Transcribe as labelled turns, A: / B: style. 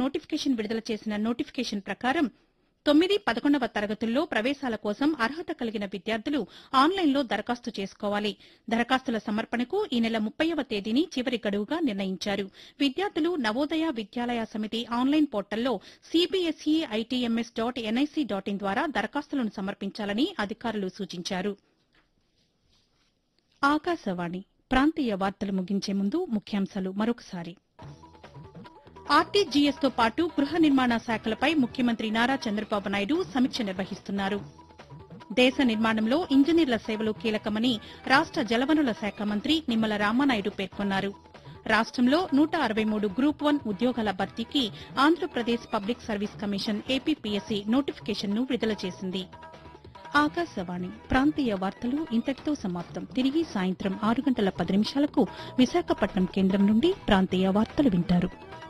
A: notification విడుదల చేసిన notification ప్రకారం తొమ్మిది పదకొండవ తరగతుల్లో ప్రవేశాల కోసం అర్హత కలిగిన విద్యార్థులు ఆన్లైన్లో దరఖాస్తు చేసుకోవాలి దరఖాస్తుల సమర్పణకు ఈ నెల ముప్పైవ తేదీని చివరి గడువుగా నిర్ణయించారు విద్యార్థులు నవోదయ విద్యాలయ సమితి ఆన్లైన్ పోర్టల్లో CBSE ITMS dot NIC dot in ద్వారా దరఖాస్తులను సమర్పించాలని అధికారులు సూచించారు ఆకాశవాణి ప్రాంతీయ వార్తలు ముగించే ముందు ముఖ్యాంశాలు మరొకసారి ఆర్టీజీఎస్ తో పాటు గృహ నిర్మాణ శాఖలపై ముఖ్యమంత్రి నారా చంద్రబాబు నాయుడు సమీక్ష నిర్వహిస్తున్నారు దేశ నిర్మాణంలో ఇంజనీర్ల సేవలు కీలకమని రాష్ట జలవనుల శాఖ మంత్రి నిమ్మల రామానాయుడు పేర్కొన్నారు రాష్టంలో నూట అరవై మూడు గ్రూప్ వన్ ఉద్యోగాల భర్తీకి Andhra Pradesh public service commission APPSC నోటిఫికేషన్ను విడుదల చేసింది ఆకాశవాణి ప్రాంతీయ వార్తలు ఇంతటితో సమాప్తం తిరిగి సాయంత్రం ఆరు గంటల పది నిమిషాలకు విశాఖపట్నం కేంద్రం నుండి ప్రాంతీయ వార్తలు వింటారు